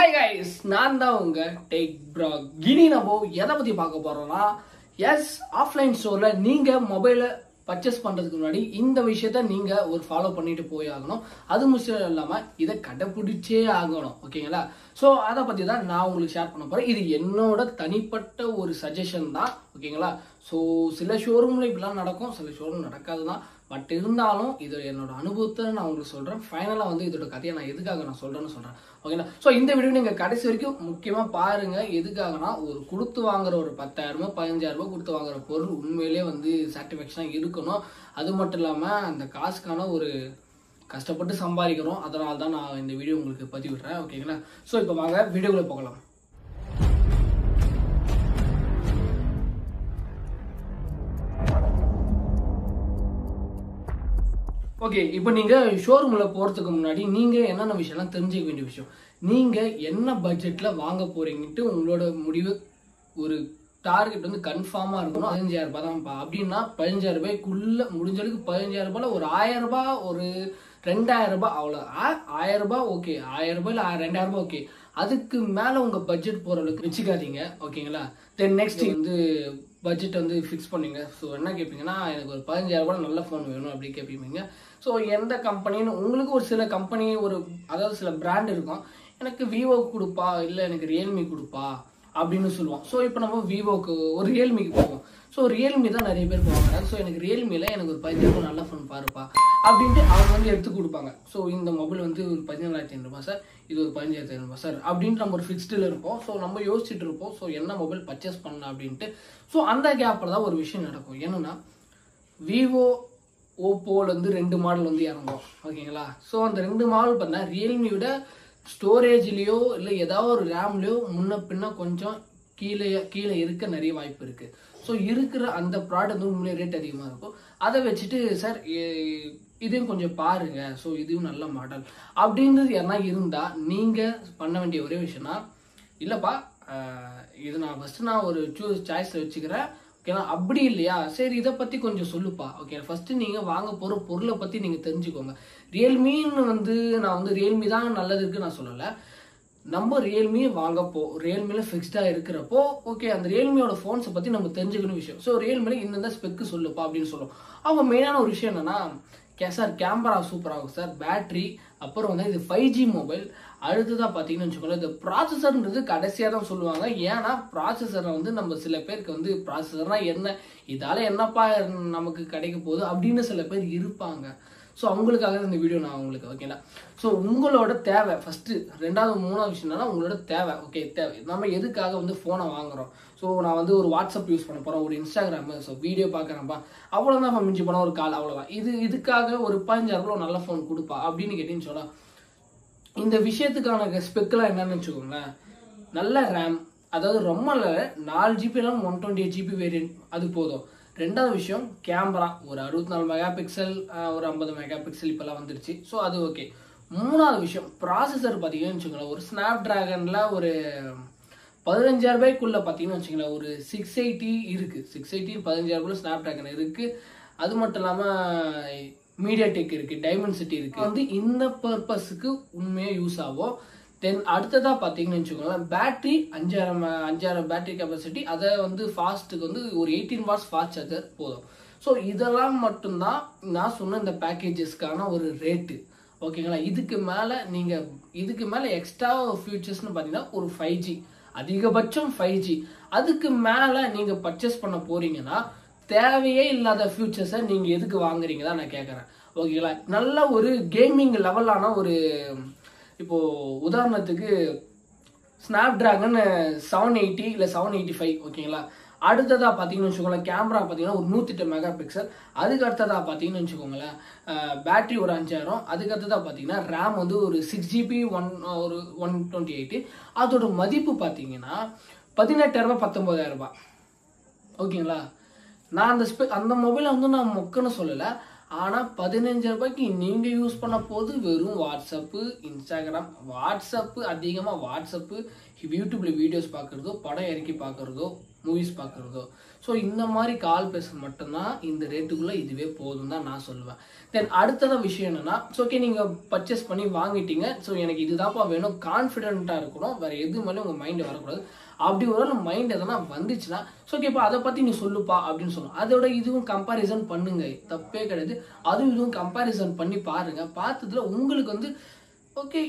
hi guys நான் தான் உங்க டேக் ப்ரா கினி நம்ம எதை பத்தி பார்க்க போறோம்னா எஸ் ஆஃப்லைன் ஸ்டோர்ல நீங்க மொபைலை பர்ச்சேஸ் பண்றதுக்கு முன்னாடி இந்த விஷயத்த நீங்க ஒரு ஃபாலோ பண்ணிட்டு போய் ஆகணும் அது மட்டும் இல்லாம இதை கடைபிடிச்சே ஆகணும் ஓகேங்களா ஸோ அதை பத்தி தான் நான் உங்களுக்கு ஷேர் பண்ண போறேன் இது என்னோட தனிப்பட்ட ஒரு சஜஷன் தான் ஓகேங்களா ஸோ சில ஷோரூம்ல இப்படிலாம் நடக்கும் சில ஷோரூம் நடக்காது தான் பட் இருந்தாலும் இது என்னோட அனுபவத்தை நான் உங்களுக்கு சொல்றேன் ஃபைனலாக வந்து இதோட கதையை நான் எதுக்காக நான் சொல்றேன்னு சொல்றேன் ஓகேங்களா ஸோ இந்த வீடியோ நீங்க கடைசி வரைக்கும் முக்கியமா பாருங்க எதுக்காகனா ஒரு கொடுத்து வாங்குற ஒரு பத்தாயிரம் ரூபாய் பதினஞ்சாயிரம் ரூபாய் கொடுத்து வாங்குற பொருள் உண்மையிலேயே வந்து சாட்டிஸ்ஃபேக்ஷனாக இருக்கணும் அது மட்டும் இல்லாம அந்த காசுக்கான ஒரு கஷ்டப்பட்டு சம்பாதிக்கிறோம் அதனால தான் நான் இந்த வீடியோ உங்களுக்கு பதிவிடுறேன் ஓகேங்களா ஸோ இப்போ வாங்க வீடியோக்குள்ள போகலாம் ஓகே இப்போ நீங்க ஷோரூம்ல போறதுக்கு முன்னாடி நீங்க என்னென்ன விஷயம்லாம் தெரிஞ்சுக்க வேண்டிய விஷயம் நீங்க என்ன பட்ஜெட்ல வாங்க போறீங்கன்ட்டு உங்களோட முடிவு ஒரு டார்கெட் வந்து கன்ஃபார்மா இருக்கணும் பதினஞ்சாயிரம் ரூபாய் தான்ப்பா அப்படின்னா பதினஞ்சாயிரம் ரூபாய்க்குள்ள முடிஞ்ச அளவுக்கு பதினஞ்சாயிரம் ரூபாய்ல ஒரு ஆயிரம் ரூபாய் ஒரு ரெண்டாயிரம் ரூபாய் அவ்வளோ ஆயிரம் ரூபாய் ஓகே ஆயிரம் ரூபாய் இல்லை ரெண்டாயிரம் ரூபாய் ஓகே அதுக்கு மேல உங்க பட்ஜெட் போற அளவுக்கு வச்சுக்காதீங்க ஓகேங்களா தென் நெக்ஸ்ட் வந்து பட்ஜெட் வந்து ஃபிக்ஸ் பண்ணுங்க ஸோ என்ன கேட்பீங்கன்னா எனக்கு ஒரு பதினஞ்சாயிரம் ரூபாய் நல்ல ஃபோன் வேணும் அப்படி கேட்பீங்க ஸோ எந்த கம்பெனின்னு உங்களுக்கு ஒரு சில கம்பெனி ஒரு அதாவது சில பிராண்ட் இருக்கும் எனக்கு விவோ கொடுப்பா இல்லை எனக்கு ரியல்மி கொடுப்பா அப்படின்னு சொல்லுவோம் ஸோ இப்போ நம்ம விவோக்கு ஒரு ரியல்மிக்கு போவோம் ஸோ ரியல்மி தான் நிறைய பேர் போவாங்க ஸோ எனக்கு ரியல்மியில் எனக்கு ஒரு பதினஞ்சு நல்ல ஃபோன் பாருப்பா அப்படின்ட்டு அவங்க வந்து எடுத்து கொடுப்பாங்க ஸோ இந்த மொபைல் வந்து ஒரு பதினேழாயிரத்தி ஐநூறுபா சார் இது ஒரு பதினஞ்சாயிரத்தி ஐநூறுபா சார் அப்படின்ட்டு நம்ம ஒரு ஃபிக்ஸ்டில் இருப்போம் ஸோ நம்ம யோசிச்சுட்டு இருப்போம் ஸோ என்ன மொபைல் பர்ச்சேஸ் பண்ணலாம் அப்படின்ட்டு ஸோ அந்த கேப்பில் தான் ஒரு விஷயம் நடக்கும் என்னன்னா விவோ ஓப்போலேருந்து ரெண்டு மாடல் வந்து இறங்கும் ஓகேங்களா ஸோ அந்த ரெண்டு மாடல் பார்த்தா ரியல்மியோட ஸ்டோரேஜ்லேயோ இல்லை ஏதாவது ஒரு ரேம்லேயோ முன்ன பின்ன கொஞ்சம் கீழே கீழே இருக்க நிறைய வாய்ப்பு இருக்குது ஸோ இருக்கிற அந்த ப்ராடக்ட் வந்து உண்மையிலே ரேட் அதிகமாக இருக்கும் அதை வச்சுட்டு சார் இதையும் கொஞ்சம் பாருங்க ஸோ இதுவும் நல்ல மாடல் அப்படின்றது யாருனா இருந்தால் நீங்கள் பண்ண வேண்டிய ஒரே விஷயம்னா இல்லைப்பா ஆஹ் இது நான் ஃபஸ்ட்டு நான் ஒரு சூஸ் சாய்ஸில் வச்சுக்கிறேன் ஓகேவா அப்படி இல்லையா சரி இதை பற்றி கொஞ்சம் சொல்லுப்பா ஓகே ஃபஸ்ட்டு நீங்கள் வாங்க போகிற பொருளை பற்றி நீங்கள் தெரிஞ்சுக்கோங்க ரியல்மின்னு வந்து நான் வந்து ரியல்மி தான் நல்லது இருக்குன்னு நான் சொல்லலை நம்ம ரியல்மி வாங்க போ ரியல்மியில் ஃபிக்ஸ்டாக இருக்கிறப்போ ஓகே அந்த ரியல்மியோட ஃபோன்ஸை பற்றி நம்ம தெரிஞ்சுக்கணும் விஷயம் ஸோ ரியல்மியில் இந்தந்த ஸ்பெக்கு சொல்லுப்பா அப்படின்னு சொல்லும் அவங்க மெயினான ஒரு விஷயம் என்னன்னா கே சார் கேமரா சூப்பராகும் சார் பேட்டரி அப்புறம் வந்து இது ஃபைவ் ஜி மொபைல் அடுத்ததாக பார்த்தீங்கன்னு வச்சுக்கோங்களேன் இந்த ப்ராசஸர்ன்றது கடைசியாக தான் சொல்லுவாங்க ஏன்னா ப்ராசஸரை வந்து நம்ம சில பேருக்கு வந்து ப்ராசஸர்னா என்ன இதால என்னப்பா நமக்கு கிடைக்க போகுது அப்படின்னு சில பேர் இருப்பாங்க ஸோ அவங்களுக்காக தான் இந்த வீடியோ நான் உங்களுக்கு ஓகேங்களா ஸோ உங்களோட தேவை ஃபஸ்ட்டு ரெண்டாவது மூணாவது விஷயம் என்னன்னா உங்களோட தேவை ஓகே தேவை நம்ம எதுக்காக வந்து ஃபோனை வாங்குறோம் ஸோ நான் வந்து ஒரு வாட்ஸ்அப் யூஸ் பண்ண போகிறேன் ஒரு இன்ஸ்டாகிராமு ஸோ வீடியோ பார்க்குறேன்ப்பா அவ்வளோதான் மிஞ்சி போனால் ஒரு கால் அவ்வளோதான் இது இதுக்காக ஒரு பதினஞ்சாயிரம் ரூபா நல்ல ஃபோன் கொடுப்பா அப்படின்னு கேட்டீங்கன்னு சொன்னா இந்த விஷயத்துக்கான ஸ்பெக்கெல்லாம் என்னன்னு வச்சுக்கோங்களேன் நல்ல ரேம் அதாவது ரொம்ப நல்ல நாலு ஜிபி இல்லாமல் one twenty eight GB variant அது போதும் ரெண்டாவது விஷயம் கேமரா ஒரு அறுபத்தி நாலு மெகா பிக்சல் ஒரு ஐம்பது மெகா பிக்சல் இப்போல்லாம் வந்துருச்சு ஸோ அது ஓகே மூணாவது விஷயம் ப்ராசஸர் பார்த்தீங்கன்னு வச்சுக்கோங்களேன் ஒரு ஸ்னாப் ட்ராகனில் ஒரு பதினஞ்சாயிரம் ரூபாய்க்குள்ள பார்த்தீங்கன்னு வச்சுங்களேன் ஒரு சிக்ஸ் எயிட்டி இருக்குது சிக்ஸ் எயிட்டி பதினஞ்சாயிரம் ரூபாய் ஸ்னாப் ட்ராகன் இருக்குது அது மட்டும் இல்லாமல் மீடியா டெக் இருக்குது டைமண்ட் சிட்டி இருக்குது வந்து இந்த பர்பஸுக்கு உண்மையாக யூஸ் ஆகும் தென் அடுத்ததாக பார்த்தீங்கன்னு வச்சுக்கோங்களேன் பேட்டரி அஞ்சாயிரம் அஞ்சாயிரம் பேட்டரி கெப்பாசிட்டி அதை வந்து ஃபாஸ்ட்டுக்கு வந்து ஒரு எயிட்டீன் வாட்ஸ் ஃபாஸ்ட் சார்ஜர் போதும் ஸோ இதெல்லாம் மட்டும்தான் நான் சொன்ன இந்த பேக்கேஜஸ்க்கான ஒரு ரேட்டு ஓகேங்களா இதுக்கு மேலே நீங்கள் இதுக்கு மேலே எக்ஸ்ட்ரா ஃபியூச்சர்ஸ்னு பார்த்தீங்கன்னா ஒரு ஃபைவ் ஜி அதிகபட்சம் ஃபைவ் ஜி அதுக்கு மேலே நீங்கள் பர்ச்சேஸ் பண்ண போறீங்கன்னா தேவையே இல்லாத ஃபியூச்சர்ஸை நீங்கள் எதுக்கு வாங்குறீங்க தான் நான் கேட்குறேன் ஓகேங்களா நல்ல ஒரு கேமிங் லெவலான ஒரு இப்போ உதாரணத்துக்கு ஸ்னாப் டிராகன் செவன் எயிட்டி இல்லை செவன் எயிட்டி ஃபைவ் ஓகேங்களா அடுத்ததாக பார்த்தீங்கன்னு வச்சுக்கோங்களேன் கேமரா பார்த்தீங்கன்னா ஒரு நூற்றி எட்டு மெகா பிக்சல் அதுக்கு அடுத்ததாக பார்த்தீங்கன்னு வச்சுக்கோங்களேன் பேட்டரி ஒரு அஞ்சாயிரம் அதுக்கு அடுத்ததாக பார்த்தீங்கன்னா ரேம் வந்து ஒரு சிக்ஸ் ஜிபி ஒன் ஒரு ஒன் டுவெண்ட்டி எயிட்டு அதோட மதிப்பு பார்த்தீங்கன்னா பதினெட்டாயிரம் பத்தொம்போதாயிரம் ரூபாய் ஓகேங்களா நான் அந்த ஸ்பெ அந்த மொபைலை வந்து நான் மொக்கன்னு சொல்லலை ஆனால் பதினஞ்சு ரூபாய்க்கு நீங்கள் யூஸ் பண்ண போது வெறும் வாட்ஸ்அப்பு இன்ஸ்டாகிராம் வாட்ஸ்அப்பு அதிகமாக வாட்ஸ்அப்பு யூடியூப்ல வீடியோஸ் பார்க்குறதோ படம் இறக்கி பார்க்குறதோ மூவிஸ் பார்க்குறதோ ஸோ இந்த மாதிரி கால் பேசுறது மட்டும்தான் இந்த ரேட்டுக்குள்ளே இதுவே போதும் தான் நான் சொல்லுவேன் தென் அடுத்ததான் விஷயம் என்னன்னா ஓகே நீங்கள் பர்ச்சேஸ் பண்ணி வாங்கிட்டீங்க ஸோ எனக்கு இதுதான்ப்பா வேணும் கான்ஃபிடென்ட்டாக இருக்கணும் வேற எது மேலே உங்கள் மைண்டு வரக்கூடாது அப்படி ஒரு மைண்ட் எதனா வந்துச்சுன்னா ஸோ ஓகேப்பா அதை பற்றி நீ சொல்லுப்பா அப்படின்னு சொல்லணும் அதோட இதுவும் கம்பேரிசன் பண்ணுங்க தப்பே கிடையாது அதுவும் இதுவும் கம்பேரிசன் பண்ணி பாருங்க பார்த்ததுல உங்களுக்கு வந்து ஓகே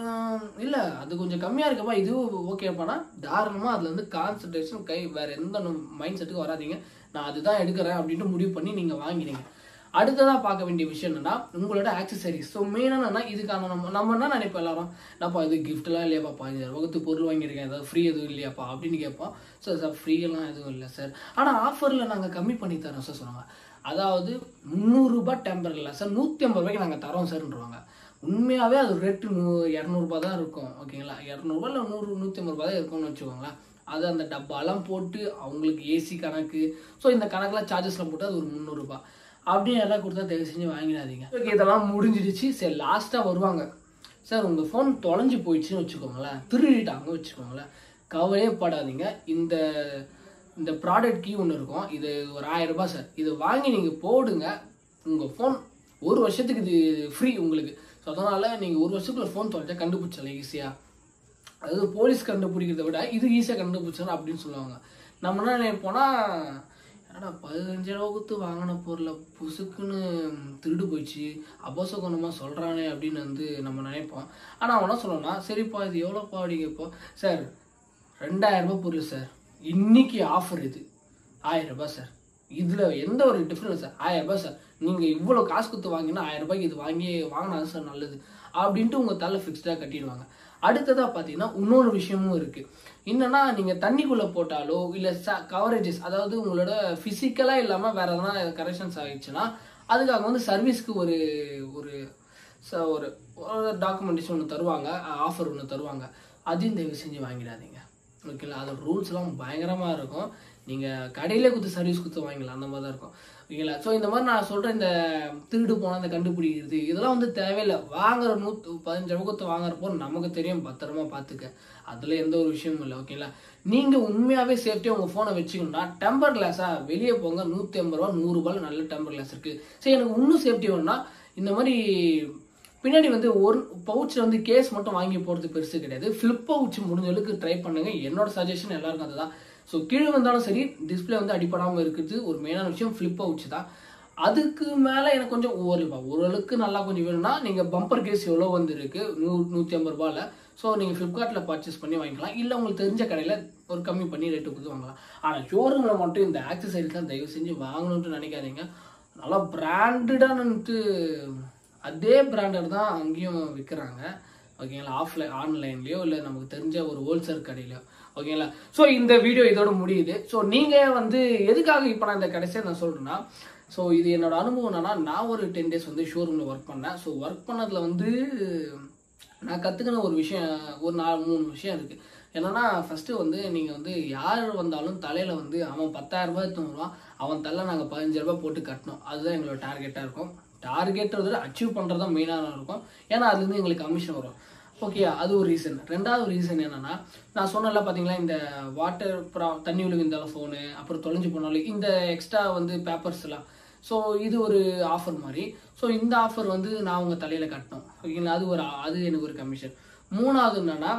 இல்லை அது கொஞ்சம் கம்மியாக இருக்கப்பா இதுவும் ஓகேப்பானா தாராளமாக அதில் வந்து கான்சன்ட்ரேஷன் கை வேற எந்த மைண்ட் செட்டுக்கு வராதீங்க நான் அதுதான் எடுக்கிறேன் அப்படின்ட்டு முடிவு பண்ணி நீங்கள் வாங்கிடுங்க அடுத்ததாக பார்க்க வேண்டிய விஷயம் என்னன்னா உங்களோட ஆக்சசரிஸ் ஸோ மெயினாக என்னன்னா இதுக்கான நம்ம நம்ம என்ன நினைப்போம் எல்லாரும் நான்ப்பா இது கிஃப்ட்லாம் இல்லையாப்பா பதினஞ்சாயிரம் வகுத்து பொருள் வாங்கியிருக்கேன் ஏதாவது ஃப்ரீ எதுவும் இல்லையாப்பா அப்படின்னு கேட்போம் சார் சார் ஃப்ரீயெல்லாம் எதுவும் இல்லை சார் ஆனால் ஆஃபரில் நாங்கள் கம்மி பண்ணி தரோம் சார் சொன்னாங்க அதாவது முந்நூறுரூபா டெம்பர் இல்லை சார் நூற்றி ஐம்பது ரூபாய்க்கு நாங்கள் தரோம் சார்ன்றவாங்க உண்மையாகவே அது ரேட்டு நூ இரநூறுபா தான் இருக்கும் ஓகேங்களா இரநூறுபா இல்லை நூறு நூற்றி ஐம்பது ரூபா தான் இருக்கும்னு வச்சுக்கோங்களேன் அது அந்த டப்பாலாம் போட்டு அவங்களுக்கு ஏசி கணக்கு ஸோ இந்த கணக்கெலாம் சார்ஜஸ்லாம் போட்டு அது ஒரு முந்நூறுரூபா அப்படின்னு எல்லாம் கொடுத்தா தயவு செஞ்சு வாங்கிடாதீங்க ஓகே இதெல்லாம் முடிஞ்சிடுச்சு சரி லாஸ்ட்டாக வருவாங்க சார் உங்கள் ஃபோன் தொலைஞ்சு போயிடுச்சுன்னு வச்சுக்கோங்களேன் திருடிட்டாங்க வச்சுக்கோங்களேன் கவலையே படாதீங்க இந்த இந்த ப்ராடக்ட் கீ ஒன்று இருக்கும் இது ஒரு ஆயிரம் ரூபாய் சார் இதை வாங்கி நீங்கள் போடுங்க உங்கள் ஃபோன் ஒரு வருஷத்துக்கு இது ஃப்ரீ உங்களுக்கு ஸோ அதனால் நீங்கள் ஒரு வருஷத்துக்குள்ள ஃபோன் தொலைச்சா கண்டுபிடிச்சல ஈஸியாக அதாவது போலீஸ் கண்டுபிடிக்கிறத விட இது ஈஸியாக கண்டுபிடிச்சோம் அப்படின்னு சொல்லுவாங்க நம்ம என்ன நினைப்போம்னா என்னடா பதினஞ்சு கொடுத்து வாங்கின பொருளை புசுக்குன்னு திருடு போயிடுச்சு அபசகுணமாக சொல்கிறானே அப்படின்னு வந்து நம்ம நினைப்போம் ஆனால் அவன் என்ன சொல்லணும்னா சரிப்பா இது எவ்வளோப்பா அப்படிங்கப்போ சார் ரெண்டாயிரம் ரூபாய் பொருள் சார் இன்னைக்கு ஆஃபர் இது ஆயிரம் ரூபாய் சார் இதில் எந்த ஒரு டிஃப்ரென்ஸ் சார் ஆயிரம் ரூபாய் சார் நீங்கள் இவ்வளோ காசு கொடுத்து வாங்கினா ஆயிரம் ரூபாய்க்கு இது வாங்கி வாங்கினா சார் நல்லது அப்படின்ட்டு உங்கள் தலை ஃபிக்ஸ்டாக கட்டிடுவாங்க அடுத்ததாக பார்த்தீங்கன்னா இன்னொரு விஷயமும் இருக்குது என்னன்னா நீங்கள் தண்ணிக்குள்ளே போட்டாலோ இல்லை கவரேஜஸ் அதாவது உங்களோட ஃபிசிக்கலாக இல்லாமல் வேற எதனா கரெக்ஷன்ஸ் ஆகிடுச்சுன்னா அதுக்காக வந்து சர்வீஸ்க்கு ஒரு ஒரு ச- ஒரு டாக்குமெண்டேஷன் ஒன்று தருவாங்க ஆஃபர் ஒன்று தருவாங்க அதையும் தயவு செஞ்சு வாங்கிடாதீங்க ஓகேங்களா அதோட ரூல்ஸ்லாம் பயங்கரமாக இருக்கும் நீங்கள் கடையிலே கொடுத்து சர்வீஸ் கொடுத்து வாங்கிக்கலாம் அந்த மாதிரி தான் இருக்கும் ஓகேங்களா ஸோ இந்த மாதிரி நான் சொல்கிற இந்த திருடு போனால் அந்த கண்டுபிடிக்கிறது இதெல்லாம் வந்து தேவையில்லை வாங்குற நூற்று பதினஞ்சு ரூபா கொடுத்து வாங்குறப்போ நமக்கு தெரியும் பத்திரமா பார்த்துக்க அதில் எந்த ஒரு விஷயமும் இல்லை ஓகேங்களா நீங்கள் உண்மையாகவே சேஃப்டியாக உங்கள் ஃபோனை வச்சுக்கணும்னா டெம்பர் கிளாஸாக வெளியே போங்க நூற்றி ஐம்பது ரூபா நூறுரூபாயில் நல்ல டெம்பர் கிளாஸ் இருக்குது சரி எனக்கு இன்னும் சேஃப்டி வேணும்னா இந்த மாதிரி பின்னாடி வந்து ஒரு பவுச்சில் வந்து கேஸ் மட்டும் வாங்கி போடுறது பெருசு கிடையாது ஃப்ளிப் பவுச் முடிஞ்ச அளவுக்கு ட்ரை பண்ணுங்க என்னோட சஜஷன் எல்லாருக்கும் அதுதான் ஸோ கீழே வந்தாலும் சரி டிஸ்பிளே வந்து அடிப்படாமல் இருக்கிறது ஒரு மெயினான விஷயம் ஃப்ளிப் பவுச் தான் அதுக்கு மேலே எனக்கு கொஞ்சம் ஓரளவு ஓரளவுக்கு நல்லா கொஞ்சம் வேணும்னா நீங்கள் பம்பர் கேஸ் எவ்வளோ வந்து இருக்கு நூறு நூற்றி ஐம்பது ரூபாயில் ஸோ நீங்கள் ஃப்ளிப்கார்ட்டில் பர்ச்சேஸ் பண்ணி வாங்கிக்கலாம் இல்லை உங்களுக்கு தெரிஞ்ச கடையில் ஒரு கம்மி பண்ணி ரேட்டு கொடுத்து வாங்கலாம் ஆனால் ஷோரூமில் மட்டும் இந்த ஆக்சசரிஸ்லாம் தயவு செஞ்சு வாங்கணும்னு நினைக்காதீங்க நல்லா பிராண்டடானு அதே பிராண்டட் தான் அங்கேயும் விற்கிறாங்க ஓகேங்களா ஆஃப்லைன் ஆன்லைன்லேயோ இல்லை நமக்கு தெரிஞ்ச ஒரு ஹோல்சேல் கடையிலையோ ஓகேங்களா ஸோ இந்த வீடியோ இதோட முடியுது ஸோ நீங்கள் வந்து எதுக்காக இப்போ நான் இந்த கடைசியாக நான் சொல்கிறேன்னா ஸோ இது என்னோட அனுபவம் என்னன்னா நான் ஒரு டென் டேஸ் வந்து ஷோரூமில் ஒர்க் பண்ணேன் ஸோ ஒர்க் பண்ணதில் வந்து நான் கற்றுக்கின ஒரு விஷயம் ஒரு நாலு மூணு விஷயம் இருக்குது என்னன்னா ஃபஸ்ட்டு வந்து நீங்கள் வந்து யார் வந்தாலும் தலையில் வந்து அவன் பத்தாயிரம் ரூபாய் எடுத்துன்னு வருவான் அவன் தலை நாங்கள் பதினஞ்சு ரூபாய் போட்டு கட்டணும் அதுதான் எங்களோட டார்கெட்டாக இருக்கும் டார்கெட் அச்சீவ் பண்ணுறது தான் மெயினாக இருக்கும் ஏன்னா அதுலேருந்து எங்களுக்கு கமிஷன் வரும் ஓகே அது ஒரு ரீசன் ரெண்டாவது ரீசன் என்னன்னா நான் சொன்னல பார்த்தீங்களா இந்த வாட்டர் ப்ரா தண்ணி விழுந்தாலும் ஃபோனு அப்புறம் தொலைஞ்சு போனாலும் இந்த எக்ஸ்ட்ரா வந்து பேப்பர்ஸ் எல்லாம் ஸோ இது ஒரு ஆஃபர் மாதிரி ஸோ இந்த ஆஃபர் வந்து நான் உங்கள் தலையில் கட்டணும் ஓகேங்களா அது ஒரு அது எனக்கு ஒரு கமிஷன் மூணாவது என்னன்னா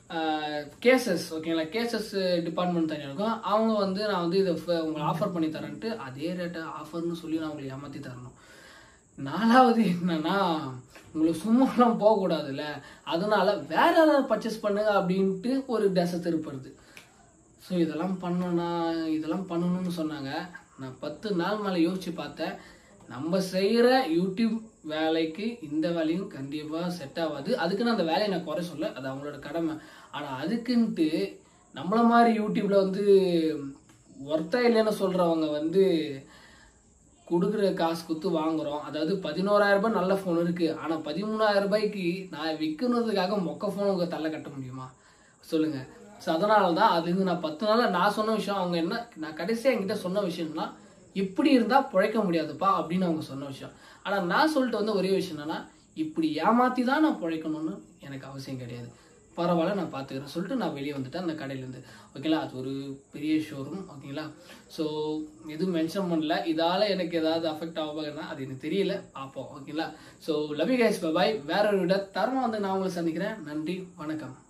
கேசஸ் ஓகேங்களா கேசஸ் டிபார்ட்மெண்ட் தனியாக இருக்கும் அவங்க வந்து நான் வந்து இதை ஃப- உங்களுக்கு ஆஃபர் பண்ணி தரேன்ட்டு அதே ரேட்டை ஆஃபர்னு சொல்லி நான் உங்களுக்கு ஏமாற்றி தரணும் நாலாவது என்னன்னா உங்களுக்கு சும்மாலாம் போகக்கூடாதுல்ல அதனால வேற ஏதாவது பர்ச்சேஸ் பண்ணுங்க அப்படின்ட்டு ஒரு தசை திருப்புறது ஸோ இதெல்லாம் பண்ணனா இதெல்லாம் பண்ணணும்னு சொன்னாங்க நான் பத்து நாள் மேலே யோசிச்சு பார்த்தேன் நம்ம செய்கிற யூடியூப் வேலைக்கு இந்த வேலையும் கண்டிப்பாக செட் ஆகாது அதுக்குன்னு அந்த வேலையை நான் குறை சொல்ல அது அவங்களோட கடமை ஆனால் அதுக்குன்ட்டு நம்மள மாதிரி யூடியூப்ல வந்து ஒர்த்தா இல்லைன்னு சொல்கிறவங்க வந்து கொடுக்குற காசு கொடுத்து வாங்குறோம் அதாவது பதினோராயிரம் ரூபாய் நல்ல ஃபோன் இருக்கு ஆனா பதிமூணாயிரம் ரூபாய்க்கு நான் விற்கணுன்றதுக்காக மொக்க ஃபோன் உங்க தள்ள கட்ட முடியுமா சொல்லுங்க ஸோ அதனால தான் அதுலேருந்து நான் பத்து நாள் நான் சொன்ன விஷயம் அவங்க என்ன நான் கடைசியாக என்கிட்ட சொன்ன விஷயம்னா இப்படி இருந்தால் பிழைக்க முடியாதுப்பா அப்படின்னு அவங்க சொன்ன விஷயம் ஆனால் நான் சொல்லிட்டு வந்து ஒரே விஷயம் என்னன்னா இப்படி ஏமாத்தி தான் நான் பிழைக்கணும்னு எனக்கு அவசியம் கிடையாது பரவாயில்ல நான் பார்த்துக்கிறேன் சொல்லிட்டு நான் வெளியே வந்துட்டேன் அந்த கடையிலேருந்து ஓகேங்களா அது ஒரு பெரிய ஷோரூம் ஓகேங்களா ஸோ எதுவும் மென்ஷன் பண்ணல இதால் எனக்கு ஏதாவது அஃபெக்ட் ஆகுதுன்னா அது எனக்கு தெரியல பார்ப்போம் ஓகேங்களா so love you guys bye வேற ஒரு விட தரமாக வந்து நான் உங்களை சந்திக்கிறேன் நன்றி வணக்கம்